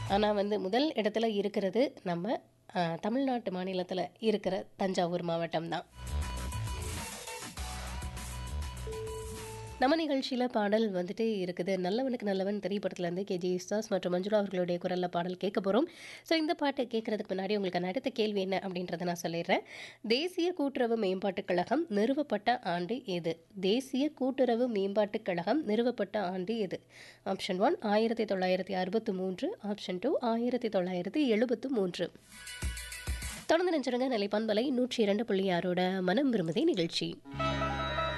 ஆனால் வந்து முதல் இடத்துல இருக்கிறது நம்ம ஆ, தமிழ்நாட்டு மாநிலத்தில் இருக்கிற தஞ்சாவூர் மாவட்டம் தான் நம்ம நிகழ்ச்சியில் பாடல் வந்துட்டு இருக்குது நல்லவனுக்கு நல்லவன் திரைப்படத்துலேருந்து கேஜி யேசுதாஸ் மற்றும் மஞ்சுளா அவர்களுடைய குரலில் பாடல் கேட்க போகிறோம் ஸோ இந்த பாட்டு கேட்குறதுக்கு முன்னாடி உங்களுக்கு அடுத்த கேள்வி என்ன அப்படின்றத நான் சொல்லிடுறேன் தேசிய கூட்டுறவு மேம்பாட்டுக் கழகம் நிறுவப்பட்ட ஆண்டு எது தேசிய கூட்டுறவு மேம்பாட்டுக் கழகம் நிறுவப்பட்ட ஆண்டு எது ஆப்ஷன் ஒன் ஆயிரத்தி தொள்ளாயிரத்தி அறுபத்தி மூன்று ஆப்ஷன் டூ ஆயிரத்தி தொள்ளாயிரத்தி எழுபத்து மூன்று தொடர்ந்து நினைச்சிருங்க நிலைப்பான்பலை நூற்றி இரண்டு புள்ளி ஆறோட மனம் விரும்புதே நிகழ்ச்சி